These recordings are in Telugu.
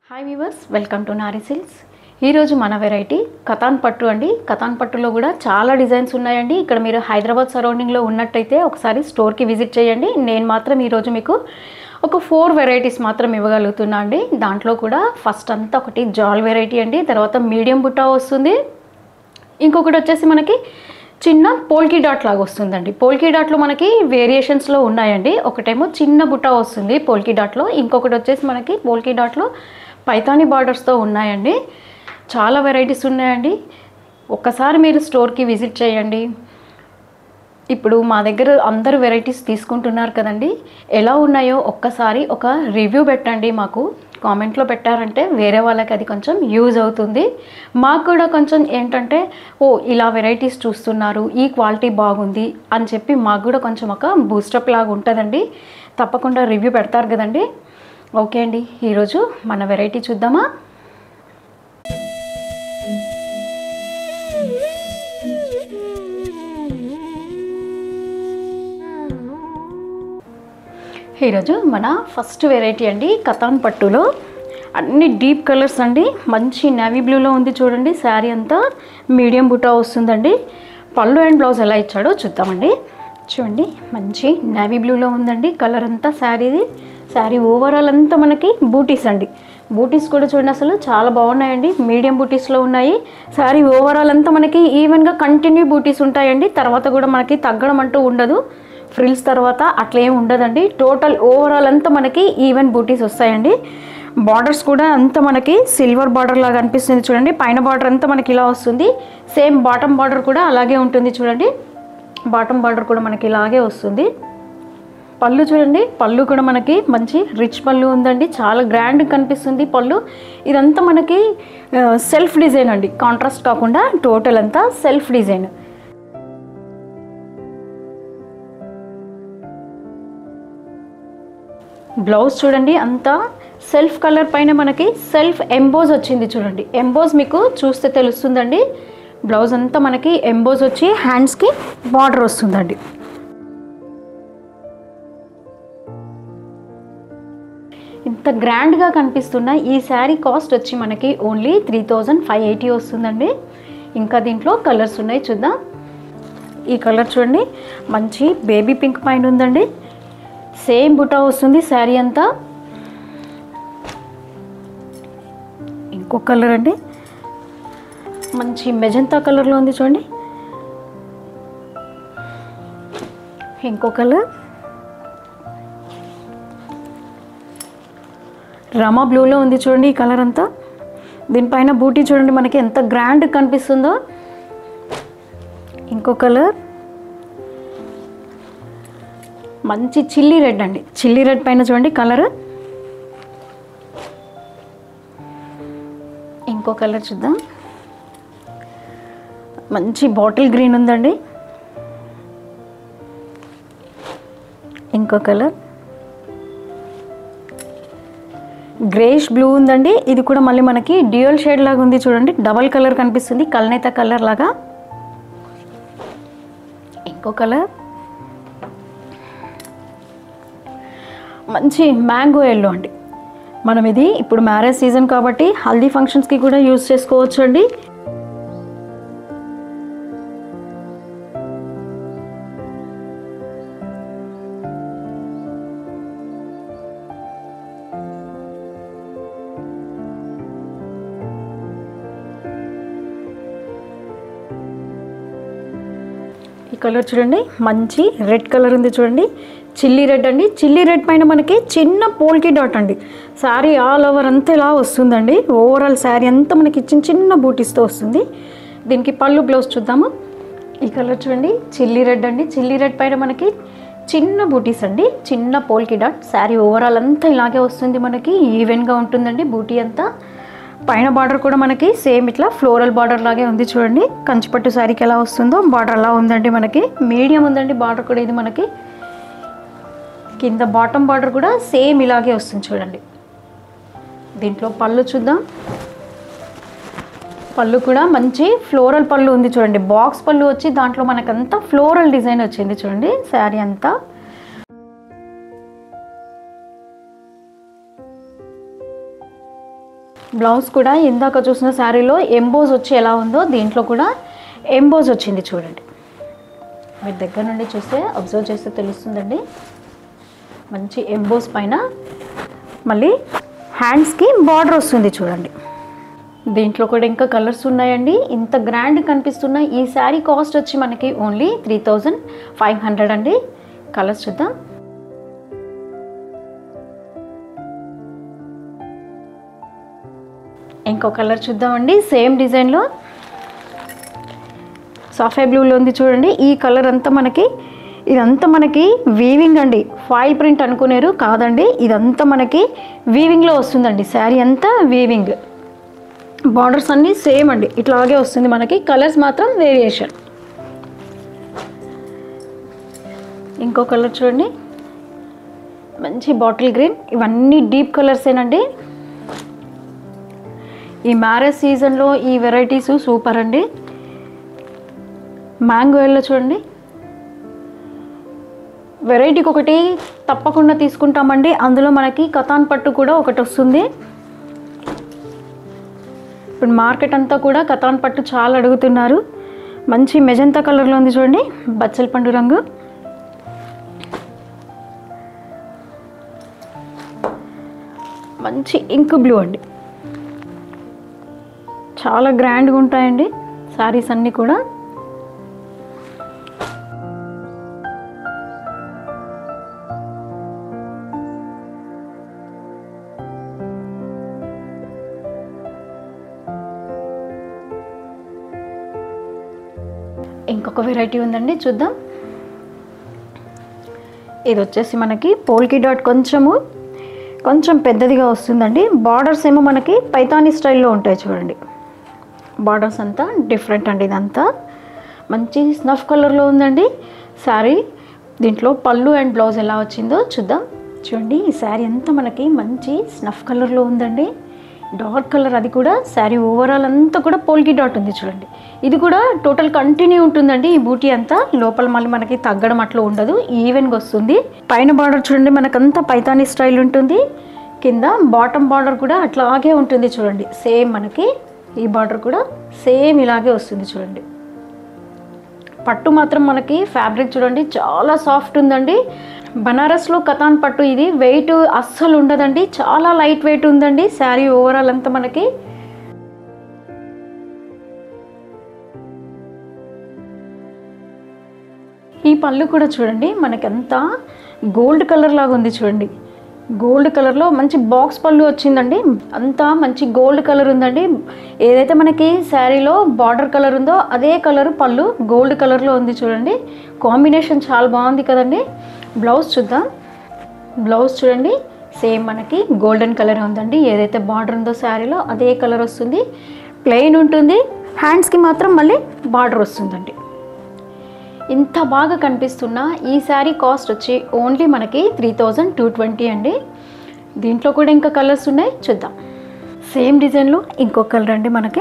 hi weavers welcome to Nari silks ఈరోజు మన వెరైటీ కతాన్ పట్టు అండి కతాన్ పట్టులో కూడా చాలా డిజైన్స్ ఉన్నాయండి ఇక్కడ మీరు హైదరాబాద్ సరౌండింగ్లో ఉన్నట్టయితే ఒకసారి స్టోర్కి విజిట్ చేయండి నేను మాత్రం ఈరోజు మీకు ఒక ఫోర్ వెరైటీస్ మాత్రం ఇవ్వగలుగుతున్నా అండి దాంట్లో కూడా ఫస్ట్ అంతా ఒకటి జాల్ వెరైటీ అండి తర్వాత మీడియం బుట్టా వస్తుంది ఇంకొకటి వచ్చేసి మనకి చిన్న పోల్కీ డాట్ లాగా వస్తుందండి పోల్కీ డాట్లో మనకి వేరియేషన్స్లో ఉన్నాయండి ఒకటేమో చిన్న బుట్ట వస్తుంది పోల్కీ డాట్లో ఇంకొకటి వచ్చేసి మనకి పోల్కీ డాట్లో పైతాని బార్డర్స్తో ఉన్నాయండి చాలా వెరైటీస్ ఉన్నాయండి ఒక్కసారి మీరు స్టోర్కి విజిట్ చేయండి ఇప్పుడు మా దగ్గర అందరు వెరైటీస్ తీసుకుంటున్నారు కదండి ఎలా ఉన్నాయో ఒక్కసారి ఒక రివ్యూ పెట్టండి మాకు కామెంట్లో పెట్టారంటే వేరే వాళ్ళకి అది కొంచెం యూజ్ అవుతుంది మాకు కూడా కొంచెం ఏంటంటే ఓ ఇలా వెరైటీస్ చూస్తున్నారు ఈ క్వాలిటీ బాగుంది అని చెప్పి మాకు కూడా కొంచెం ఒక బూస్టప్ లాగా ఉంటుందండి తప్పకుండా రివ్యూ పెడతారు కదండి ఓకే అండి ఈరోజు మన వెరైటీ చూద్దామా ఈరోజు మన ఫస్ట్ వెరైటీ అండి కతాన్ పట్టులో అన్ని డీప్ కలర్స్ అండి మంచి నేవీ బ్లూలో ఉంది చూడండి శారీ అంతా మీడియం బుటా వస్తుందండి పళ్ళు అండ్ బ్లౌజ్ ఎలా ఇచ్చాడో చూద్దామండి చూడండి మంచి నేవీ బ్లూలో ఉందండి కలర్ అంతా శారీది శారీ ఓవరాల్ అంతా మనకి బూటీస్ అండి బూటీస్ కూడా చూడండి అసలు చాలా బాగున్నాయండి మీడియం బూటీస్లో ఉన్నాయి శారీ ఓవరాల్ అంతా మనకి ఈవెన్గా కంటిన్యూ బూటీస్ ఉంటాయండి తర్వాత కూడా మనకి తగ్గడం అంటూ ఉండదు ఫ్రిల్స్ తర్వాత అట్లా ఏమి ఉండదండి టోటల్ ఓవరాల్ అంతా మనకి ఈవెన్ బూటీస్ వస్తాయండి బార్డర్స్ కూడా అంతా మనకి సిల్వర్ బార్డర్ లాగా అనిపిస్తుంది చూడండి పైన బార్డర్ అంతా మనకి ఇలా వస్తుంది సేమ్ బాటమ్ బార్డర్ కూడా అలాగే ఉంటుంది చూడండి బాటమ్ బార్డర్ కూడా మనకి ఇలాగే వస్తుంది పళ్ళు చూడండి పళ్ళు కూడా మనకి మంచి రిచ్ పళ్ళు ఉందండి చాలా గ్రాండ్ కనిపిస్తుంది పళ్ళు ఇదంతా మనకి సెల్ఫ్ డిజైన్ అండి కాంట్రాస్ట్ కాకుండా టోటల్ అంతా సెల్ఫ్ డిజైన్ బ్లౌజ్ చూడండి అంతా సెల్ఫ్ కలర్ పైన మనకి సెల్ఫ్ ఎంబోజ్ వచ్చింది చూడండి ఎంబోజ్ మీకు చూస్తే తెలుస్తుందండి బ్లౌజ్ అంతా మనకి ఎంబోజ్ వచ్చి హ్యాండ్స్కి బార్డర్ వస్తుందండి ఇంత గ్రాండ్గా కనిపిస్తున్న ఈ శారీ కాస్ట్ వచ్చి మనకి only three thousand five eighty వస్తుందండి ఇంకా దీంట్లో కలర్స్ ఉన్నాయి చూద్దాం ఈ కలర్ చూడండి మంచి బేబీ పింక్ పైన ఉందండి సేమ్ బుటా వస్తుంది శారీ అంతా ఇంకో కలర్ అండి మంచి మెజంతా కలర్లో ఉంది చూడండి ఇంకో కలర్ రమా బ్లూలో ఉంది చూడండి ఈ కలర్ అంతా దీనిపైన బూటీ చూడండి మనకి ఎంత గ్రాండ్ కనిపిస్తుందో ఇంకో కలర్ మంచి చిల్లీ రెడ్ అండి చిల్లీ రెడ్ పైన చూడండి కలర్ ఇంకో కలర్ చూద్దాం మంచి బాటిల్ గ్రీన్ ఉందండి ఇంకో కలర్ గ్రేష్ బ్లూ ఉందండి ఇది కూడా మళ్ళీ మనకి డ్యూయల్ షేడ్ లాగా ఉంది చూడండి డబల్ కలర్ కనిపిస్తుంది కల్నేత కలర్ లాగా ఇంకో కలర్ మంచి మ్యాంగో ఎల్లో అండి మనం ఇది ఇప్పుడు మ్యారేజ్ సీజన్ కాబట్టి హల్దీ ఫంక్షన్స్కి కూడా యూజ్ చేసుకోవచ్చు అండి ఈ కలర్ చూడండి మంచి రెడ్ కలర్ ఉంది చూడండి చిల్లీ రెడ్ అండి చిల్లీ రెడ్ పైన మనకి చిన్న పోల్కి డాట్ అండి శారీ ఆల్ ఓవర్ అంతా ఇలా వస్తుందండి ఓవరాల్ శారీ అంతా మనకి చిన్న చిన్న బూటీస్తో వస్తుంది దీనికి పళ్ళు బ్లౌజ్ చూద్దాము ఈ కలర్ చూడండి చిల్లీ రెడ్ అండి చిల్లీ రెడ్ పైన మనకి చిన్న బూటీస్ అండి చిన్న పోల్కి డాట్ శారీ ఓవరాల్ అంతా ఇలాగే వస్తుంది మనకి ఈవెన్గా ఉంటుందండి బూటీ అంతా పైన బార్డర్ కూడా మనకి సేమ్ ఇట్లా ఫ్లోరల్ బార్డర్ లాగే ఉంది చూడండి కంచిపట్టు శారీకి ఎలా వస్తుందో బార్డర్ అలా ఉందండి మనకి మీడియం ఉందండి బార్డర్ కూడా ఇది మనకి కింద బాటమ్ బార్డర్ కూడా సేమ్ ఇలాగే వస్తుంది చూడండి దీంట్లో పళ్ళు చూద్దాం పళ్ళు కూడా మంచి ఫ్లోరల్ పళ్ళు ఉంది చూడండి బాక్స్ పళ్ళు వచ్చి దాంట్లో మనకంతా ఫ్లోరల్ డిజైన్ వచ్చింది చూడండి శారీ అంతా బ్లౌజ్ కూడా ఇందాక చూసిన శారీలో ఎంబోజ్ వచ్చి ఎలా ఉందో దీంట్లో కూడా ఎంబోజ్ వచ్చింది చూడండి మీరు దగ్గర నుండి చూస్తే అబ్జర్వ్ చేస్తే తెలుస్తుందండి మంచి ఎంబోస్ పైన మళ్ళీ హ్యాండ్స్కి బార్డర్ వస్తుంది చూడండి దీంట్లో కూడా ఇంకా కలర్స్ ఉన్నాయండి ఇంత గ్రాండ్ కనిపిస్తున్న ఈ శారీ కాస్ట్ వచ్చి మనకి only three thousand five hundred అండి కలర్స్ చూద్దాం ఇంకో కలర్ చూద్దామండి సేమ్ డిజైన్లో సాఫే బ్లూలో ఉంది చూడండి ఈ కలర్ అంతా మనకి ఇదంతా మనకి వీవింగ్ అండి ఫాయిల్ ప్రింట్ అనుకునేరు కాదండి ఇదంతా మనకి వీవింగ్లో వస్తుందండి శారీ అంతా వీవింగ్ బార్డర్స్ అన్నీ సేమ్ అండి ఇట్లాగే వస్తుంది మనకి కలర్స్ మాత్రం వేరియేషన్ ఇంకో కలర్ చూడండి మంచి బాటిల్ గ్రీన్ ఇవన్నీ డీప్ కలర్సేనండి ఈ మ్యారేజ్ సీజన్లో ఈ వెరైటీస్ సూపర్ అండి మ్యాంగో ఎల్లో చూడండి వెరైటీకి ఒకటి తప్పకుండా తీసుకుంటామండి అందులో మనకి కథాన్ పట్టు కూడా ఒకటి వస్తుంది ఇప్పుడు మార్కెట్ అంతా కూడా కథాన్ పట్టు చాలా అడుగుతున్నారు మంచి మెజంతా కలర్లో ఉంది చూడండి బచ్చల పండు రంగు మంచి ఇంక్ బ్లూ అండి చాలా గ్రాండ్గా ఉంటాయండి శారీస్ అన్నీ కూడా ఇంకొక వెరైటీ ఉందండి చూద్దాం ఇది వచ్చేసి మనకి పోల్కి డాట్ కొంచెము కొంచెం పెద్దదిగా వస్తుందండి బార్డర్స్ ఏమో మనకి పైతానీ స్టైల్లో ఉంటాయి చూడండి బార్డర్స్ అంతా డిఫరెంట్ అండి ఇదంతా మంచి స్నఫ్ కలర్లో ఉందండి శారీ దీంట్లో పళ్ళు అండ్ బ్లౌజ్ ఎలా వచ్చిందో చూద్దాం చూడండి ఈ శారీ అంతా మనకి మంచి స్నఫ్ కలర్లో ఉందండి డార్క్ కలర్ అది కూడా శారీ ఓవరాల్ అంతా కూడా పోల్కి డాట్ ఉంది చూడండి ఇది కూడా టోటల్ కంటిన్యూ ఉంటుందండి ఈ బూటీ అంతా లోపల మళ్ళీ మనకి తగ్గడం అట్లా ఉండదు ఈవెన్గా వస్తుంది పైన బార్డర్ చూడండి మనకంతా పైతానీ స్టైల్ ఉంటుంది కింద బాటమ్ బార్డర్ కూడా అట్లాగే ఉంటుంది చూడండి సేమ్ మనకి ఈ బార్డర్ కూడా సేమ్ ఇలాగే వస్తుంది చూడండి పట్టు మాత్రం మనకి ఫ్యాబ్రిక్ చూడండి చాలా సాఫ్ట్ ఉందండి బనారస్లో కథాన్ పట్టు ఇది వెయిట్ అస్సలు ఉండదండి చాలా లైట్ వెయిట్ ఉందండి శారీ ఓవరాల్ అంతా మనకి ఈ పళ్ళు కూడా చూడండి మనకంతా గోల్డ్ కలర్ లాగా ఉంది చూడండి గోల్డ్ కలర్లో మంచి బాక్స్ పళ్ళు వచ్చిందండి అంతా మంచి గోల్డ్ కలర్ ఉందండి ఏదైతే మనకి శారీలో బార్డర్ కలర్ ఉందో అదే కలర్ పళ్ళు గోల్డ్ కలర్లో ఉంది చూడండి కాంబినేషన్ చాలా బాగుంది కదండి బ్లౌజ్ చూద్దాం బ్లౌజ్ చూడండి సేమ్ మనకి గోల్డెన్ కలర్ ఉందండి ఏదైతే బార్డర్ ఉందో శారీలో అదే కలర్ వస్తుంది ప్లెయిన్ ఉంటుంది హ్యాండ్స్కి మాత్రం మళ్ళీ బార్డర్ వస్తుందండి ఇంత బాగా కనిపిస్తున్న ఈ శారీ కాస్ట్ వచ్చి ఓన్లీ మనకి త్రీ థౌజండ్ టూ ట్వంటీ అండి దీంట్లో కూడా ఇంకా కలర్స్ ఉన్నాయి చూద్దాం సేమ్ డిజైన్లో ఇంకో కలర్ అండి మనకి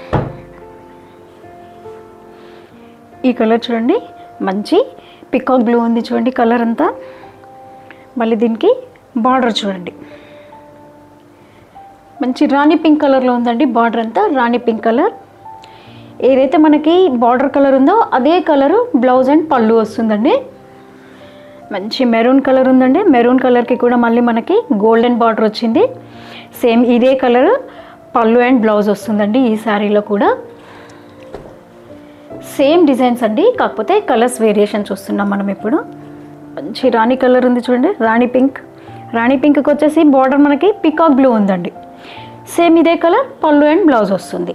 ఈ కలర్ చూడండి మంచి పికాక్ బ్లూ ఉంది చూడండి కలర్ అంతా మళ్ళీ దీనికి బార్డర్ చూడండి మంచి రాణి పింక్ కలర్లో ఉందండి బార్డర్ అంతా రాణి పింక్ కలర్ ఏదైతే మనకి బార్డర్ కలర్ ఉందో అదే కలరు బ్లౌజ్ అండ్ పళ్ళు వస్తుందండి మంచి మెరూన్ కలర్ ఉందండి మెరూన్ కలర్కి కూడా మళ్ళీ మనకి గోల్డెన్ బార్డర్ వచ్చింది సేమ్ ఇదే కలర్ పళ్ళు అండ్ బ్లౌజ్ వస్తుందండి ఈ శారీలో కూడా సేమ్ డిజైన్స్ అండి కాకపోతే కలర్స్ వేరియేషన్ చూస్తున్నాం మనం ఇప్పుడు మంచి రాణి కలర్ ఉంది చూడండి రాణి పింక్ రాణి పింక్కి వచ్చేసి బార్డర్ మనకి పికాక్ బ్లూ ఉందండి సేమ్ ఇదే కలర్ పళ్ళు అండ్ బ్లౌజ్ వస్తుంది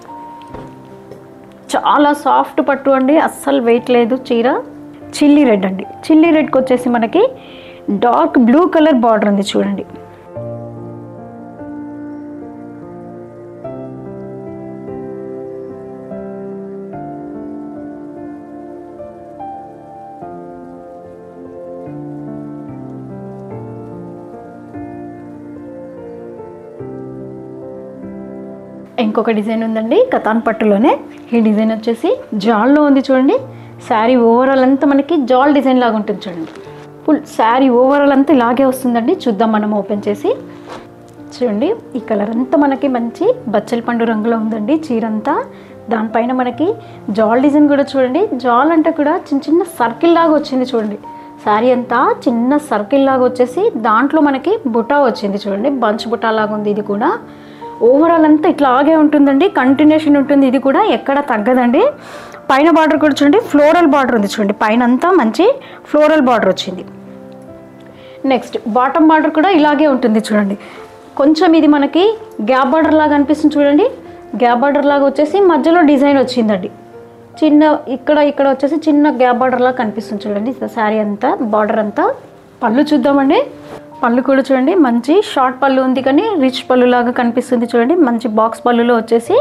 చాలా సాఫ్ట్ పట్టు అండి అస్సలు వెయిట్ లేదు చీర చిల్లీ రెడ్ అండి చిల్లీ రెడ్కి వచ్చేసి మనకి డార్క్ బ్లూ కలర్ బార్డర్ ఉంది చూడండి ఇంకొక డిజైన్ ఉందండి కతాన్ పట్టులోనే ఈ డిజైన్ వచ్చేసి జాల్లో ఉంది చూడండి శారీ ఓవరాల్ అంతా మనకి జాల్ డిజైన్ లాగా ఉంటుంది చూడండి ఫుల్ శారీ ఓవరాల్ అంతా ఇలాగే వస్తుందండి చూద్దాం మనం ఓపెన్ చేసి చూడండి ఈ కలర్ అంతా మనకి మంచి బచ్చల పండు రంగులో ఉందండి చీర అంతా దానిపైన మనకి జాల్ డిజైన్ కూడా చూడండి జాల్ అంటే కూడా చిన్న చిన్న సర్కిల్ లాగా వచ్చింది చూడండి శారీ అంతా చిన్న సర్కిల్ లాగా వచ్చేసి దాంట్లో మనకి బుటా వచ్చింది చూడండి బంచ్ బుటా లాగా ఉంది ఇది కూడా ఓవరాల్ అంతా ఇట్లాగే ఉంటుందండి కంటిన్యూషన్ ఉంటుంది ఇది కూడా ఎక్కడ తగ్గదండి పైన బార్డర్ కూడా చూడండి ఫ్లోరల్ బార్డర్ ఉంది చూడండి పైన అంతా మంచి ఫ్లోరల్ బార్డర్ వచ్చింది నెక్స్ట్ బాటమ్ బార్డర్ కూడా ఇలాగే ఉంటుంది చూడండి కొంచెం ఇది మనకి గ్యాప్ బార్డర్ లాగా అనిపిస్తుంది చూడండి గ్యాప్ బార్డర్ లాగా వచ్చేసి మధ్యలో డిజైన్ వచ్చిందండి చిన్న ఇక్కడ ఇక్కడ వచ్చేసి చిన్న గ్యాప్ బార్డర్ లాగా కనిపిస్తుంది చూడండి శారీ అంతా బార్డర్ అంతా పళ్ళు చూద్దామండి పళ్ళు కూడా చూడండి మంచి షార్ట్ పళ్ళు ఉంది కానీ రిచ్ పళ్ళు లాగా కనిపిస్తుంది చూడండి మంచి బాక్స్ పళ్ళులో వచ్చేసి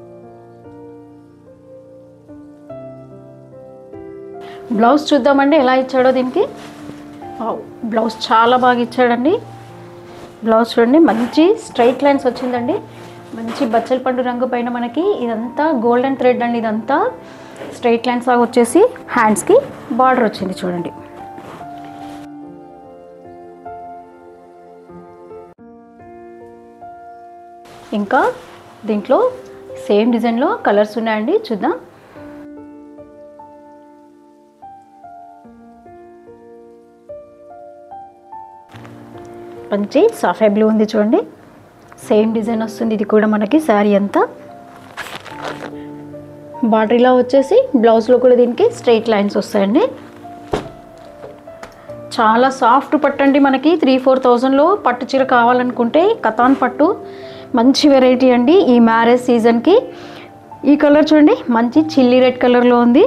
బ్లౌజ్ చూద్దామండి ఎలా ఇచ్చాడో దీనికి వావ్, బ్లౌజ్ చాలా బాగా ఇచ్చాడండి బ్లౌజ్ చూడండి మంచి స్ట్రైట్ లైన్స్ వచ్చిందండి మంచి బచ్చల పండు రంగు పైన మనకి ఇదంతా గోల్డెన్ థ్రెడ్ అండి ఇదంతా స్ట్రైట్ లైన్స్ లాగా వచ్చేసి హ్యాండ్స్కి బార్డర్ వచ్చింది చూడండి ఇంకా దీంట్లో సేమ్ డిజైన్లో కలర్స్ ఉన్నాయండి చూద్దాం మంచి సాఫే బ్లూ ఉంది చూడండి సేమ్ డిజైన్ వస్తుంది ఇది కూడా మనకి శారీ అంతా బార్డర్ ఇలా వచ్చేసి బ్లౌజ్లో కూడా దీనికి స్ట్రైట్ లైన్స్ వస్తాయండి చాలా సాఫ్ట్ పట్టు అండి మనకి త్రీ ఫోర్ థౌజండ్లో పట్టు చీర కావాలనుకుంటే కతాన్ పట్టు మంచి వెరైటీ అండి ఈ మ్యారేజ్ సీజన్కి ఈ కలర్ చూడండి మంచి చిల్లీ రెడ్ కలర్లో ఉంది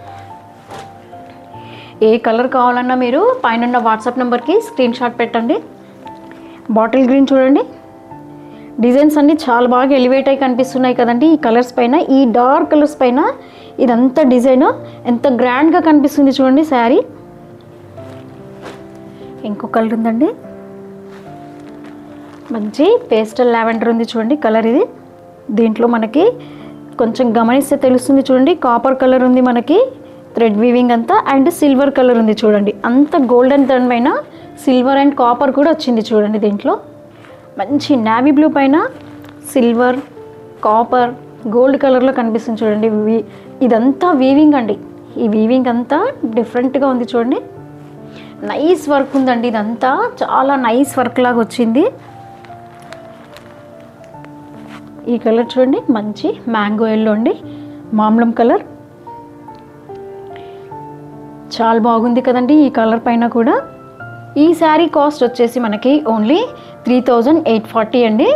ఏ కలర్ కావాలన్నా మీరు పైన వాట్సాప్ నెంబర్కి స్క్రీన్ షాట్ పెట్టండి బాటిల్ గ్రీన్ చూడండి డిజైన్స్ అన్నీ చాలా బాగా ఎలివేట్ అయి కనిపిస్తున్నాయి కదండి ఈ కలర్స్ పైన ఈ డార్క్ కలర్స్ పైన ఇదంతా డిజైన్ ఎంత గ్రాండ్గా కనిపిస్తుంది చూడండి శారీ ఇంకో కలర్ ఉందండి మంచి పేస్టల్ లావెండర్ ఉంది చూడండి కలర్ ఇది దీంట్లో మనకి కొంచెం గమనిస్తే తెలుస్తుంది చూడండి కాపర్ కలర్ ఉంది మనకి థ్రెడ్ వీవింగ్ అంతా అండ్ సిల్వర్ కలర్ ఉంది చూడండి అంత గోల్డెన్ దాని పైన సిల్వర్ అండ్ కాపర్ కూడా వచ్చింది చూడండి దీంట్లో మంచి నావీ బ్లూ పైన సిల్వర్ కాపర్ గోల్డ్ కలర్లో కనిపిస్తుంది చూడండి వీ- ఇదంతా వీవింగ్ అండి ఈ వీవింగ్ అంతా డిఫరెంట్గా ఉంది చూడండి నైస్ వర్క్ ఉందండి ఇదంతా చాలా నైస్ వర్క్ లాగా వచ్చింది ఈ కలర్ చూడండి మంచి మ్యాంగో ఎల్లో అండి మామూలం కలర్ చాలా బాగుంది కదండి ఈ కలర్ పైన కూడా ఈ శారీ కాస్ట్ వచ్చేసి మనకి only three thousand eight forty అండి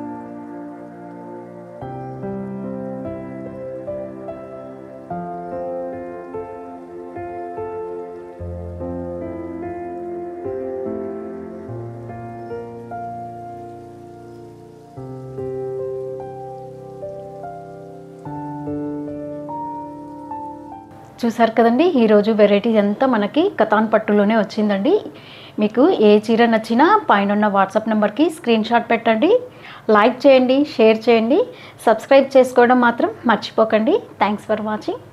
చూసారు కదండి ఈరోజు వెరైటీ అంతా మనకి కతాన్ పట్టులోనే వచ్చిందండి మీకు ఏ చీర నచ్చినా పైన ఉన్న వాట్సాప్ నెంబర్కి స్క్రీన్ షాట్ పెట్టండి లైక్ చేయండి షేర్ చేయండి సబ్స్క్రైబ్ చేసుకోవడం మాత్రం మర్చిపోకండి థ్యాంక్స్ ఫర్ వాచింగ్